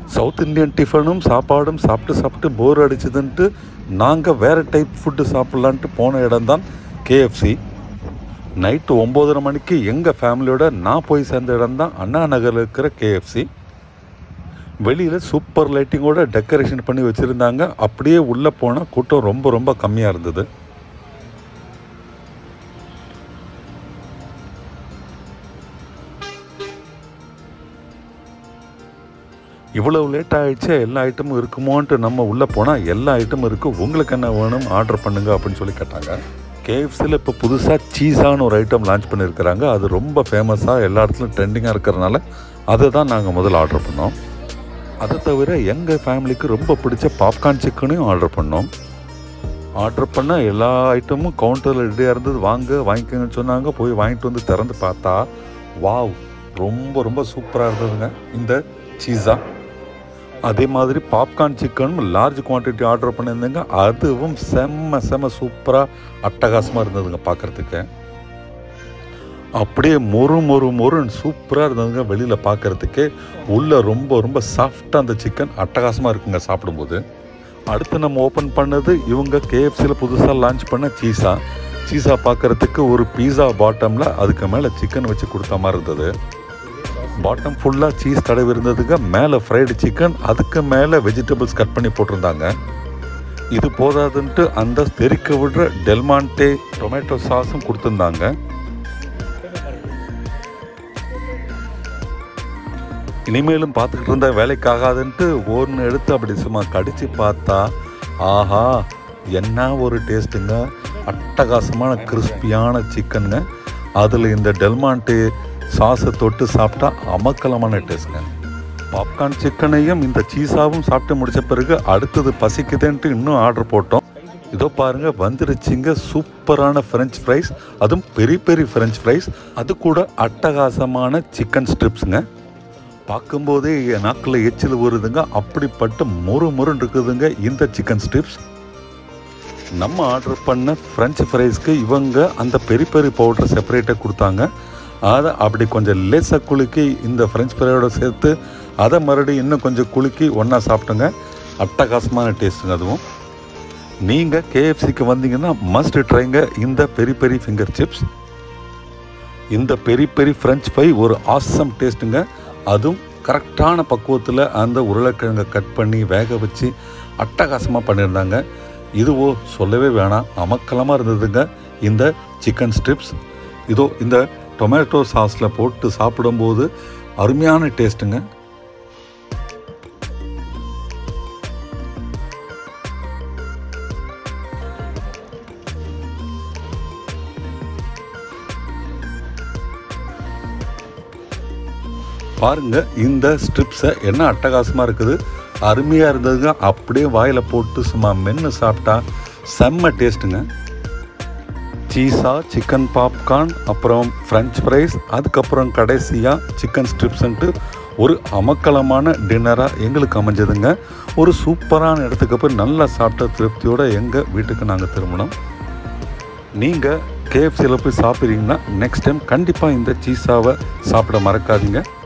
south Indian டிஃபனும் சாப்பாடும் சாப்பிட்டு சாப்பிட்டு போர் அடிச்சதுன்ட்டு நாங்கள் வேறு டைப் ஃபுட்டு சாப்பிட்லான்ட்டு போன இடம் தான் கேஎஃப்சி நைட்டு ஒம்போதரை மணிக்கு எங்கள் ஃபேமிலியோட நான் போய் சேர்ந்த இடம் தான் அண்ணா நகரில் இருக்கிற கேஎஃப்சி வெளியில் சூப்பர் லைட்டிங்கோட டெக்கரேஷன் பண்ணி வச்சுருந்தாங்க அப்படியே உள்ளே போனால் கூட்டம் ரொம்ப ரொம்ப கம்மியாக இருந்தது இவ்வளவு லேட் ஆயிடுச்சு எல்லா ஐட்டமும் இருக்குமோன்ட்டு நம்ம உள்ளே போனால் எல்லா ஐட்டமும் இருக்குது உங்களுக்கு என்ன வேணும் ஆர்டர் பண்ணுங்க அப்படின்னு சொல்லி கேட்டாங்க கேஎஃப்சியில் இப்போ புதுசாக சீஸான ஒரு ஐட்டம் லான்ச் பண்ணியிருக்கிறாங்க அது ரொம்ப ஃபேமஸாக எல்லா இடத்துலையும் ட்ரெண்டிங்காக இருக்கிறனால அதை தான் நாங்கள் முதல்ல ஆர்டர் பண்ணோம் அதை தவிர எங்கள் ஃபேமிலிக்கு ரொம்ப பிடிச்ச பாப்கார்ன் சிக்கனையும் ஆர்டர் பண்ணோம் ஆர்டர் பண்ண எல்லா ஐட்டமும் கவுண்டரில் ரெடியாக இருந்தது வாங்க வாங்கிக்கோங்கன்னு சொன்னாங்க போய் வாங்கிட்டு வந்து திறந்து பார்த்தா வாவ் ரொம்ப ரொம்ப சூப்பராக இருந்ததுங்க இந்த சீஸா அதே மாதிரி பாப்கார்ன் சிக்கனும் லார்ஜ் குவான்டிட்டி ஆர்டர் பண்ணியிருந்தேங்க அதுவும் செம்ம செம்ம சூப்பராக அட்டகாசமாக இருந்ததுங்க பார்க்குறதுக்கு அப்படியே மொறு மொறு மொறுன்னு சூப்பராக இருந்ததுங்க வெளியில் பார்க்குறதுக்கே உள்ளே ரொம்ப ரொம்ப சாஃப்டாக அந்த சிக்கன் அட்டகாசமாக இருக்குங்க சாப்பிடும்போது அடுத்து நம்ம ஓப்பன் பண்ணது இவங்க கேஎஃப்சியில் புதுசாக லான்ச் பண்ண சீஸா சீஸா பார்க்குறதுக்கு ஒரு பீஸா பாட்டமில் அதுக்கு மேலே சிக்கன் வச்சு கொடுத்த மாதிரி இருந்தது பாட்டம் ஃபுல்லாக சீஸ் தடவி இருந்ததுங்க மேலே ஃப்ரைடு சிக்கன் அதுக்கு மேலே வெஜிடபிள்ஸ் கட் பண்ணி போட்டிருந்தாங்க இது போதாதுன்ட்டு அந்த தெறிக்க விடுற டெல்மான்டே டொமேட்டோ சாஸும் கொடுத்துருந்தாங்க இனிமேலும் பார்த்துக்கிட்டு இருந்தா வேலைக்கு ஆகாதுன்ட்டு ஒன்று எடுத்து அப்படி சும்மா கடிச்சு பார்த்தா ஆஹா என்ன ஒரு டேஸ்ட்டுங்க அட்டகாசமான கிறிஸ்பியான சிக்கனுங்க அதில் இந்த டெல்மான்டே சாஸை தொட்டு சாப்பிட்டா அமக்கலமான டேஸ்ட்டுங்க பாப்கார்ன் சிக்கனையும் இந்த சீஸாவும் சாப்பிட்டு முடிச்ச பிறகு அடுத்தது பசிக்குதுன்ட்டு இன்னும் ஆர்டர் போட்டோம் இதோ பாருங்க வந்துருச்சுங்க சூப்பரான ஃப்ரெஞ்ச் ஃப்ரைஸ் அதுவும் பெரிய பெரிய ஃப்ரெஞ்ச் ஃப்ரைஸ் அது கூட அட்டகாசமான சிக்கன் ஸ்ட்ரிப்ஸுங்க பார்க்கும்போதே என் நாக்கில் எச்சில் வருதுங்க அப்படிப்பட்ட மொறு மொறுன்னு இருக்குதுங்க இந்த சிக்கன் ஸ்ட்ரிப்ஸ் நம்ம ஆர்டர் பண்ண ஃப்ரெஞ்ச் ஃப்ரைஸ்க்கு இவங்க அந்த பெரி பெரி பவுடர் செப்பரேட்டாக கொடுத்தாங்க அதை அப்படி கொஞ்சம் லேசாக குலுக்கி இந்த ஃப்ரெஞ்ச் ஃப்ரையோட சேர்த்து அதை மறுபடியும் இன்னும் கொஞ்சம் குலுக்கி ஒன்றா சாப்பிட்டுங்க அட்டகாசமான டேஸ்ட்டுங்க அதுவும் நீங்கள் கேஎஃப்சிக்கு வந்தீங்கன்னா மஸ்ட் ட்ரைங்க இந்த பெரி பெரி ஃபிங்கர் சிப்ஸ் இந்த பெரி பெரி ஃப்ரெஞ்ச் ஃப்ரை ஒரு ஆசம் டேஸ்ட்டுங்க அதுவும் கரெக்டான பக்குவத்தில் அந்த உருளைக்கிழங்கை கட் பண்ணி வேக வச்சு அட்டகாசமாக பண்ணியிருந்தாங்க இதுவோ சொல்லவே வேணாம் அமக்கலமாக இருந்ததுங்க இந்த சிக்கன் ஸ்ட்ரிப்ஸ் இதோ இந்த டொமேட்டோ சாஸில் போட்டு சாப்பிடும்போது அருமையான டேஸ்ட்டுங்க பாருங்க இந்த ஸ்ட்ரிப்ஸை என்ன அட்டகாசமாக இருக்குது அருமையாக இருந்ததுங்க அப்படியே வாயில் போட்டு சும்மா மென்று சாப்பிட்டா செம்ம டேஸ்ட்டுங்க சீஸா சிக்கன் பாப்கார்ன் அப்புறம் ஃப்ரெஞ்ச் ஃப்ரைஸ் அதுக்கப்புறம் கடைசியாக சிக்கன் ஸ்ட்ரிப்ஸ்ன்ட்டு ஒரு அமக்கலமான டின்னராக எங்களுக்கு அமைஞ்சதுங்க ஒரு சூப்பரான இடத்துக்கு போய் நல்லா சாப்பிட்ட திருப்தியோடு எங்கள் வீட்டுக்கு நாங்கள் திரும்பினோம் நீங்கள் கேஎஃப்சியில் போய் சாப்பிட்றீங்கன்னா நெக்ஸ்ட் டைம் கண்டிப்பாக இந்த சீஸாவை சாப்பிட மறக்காதீங்க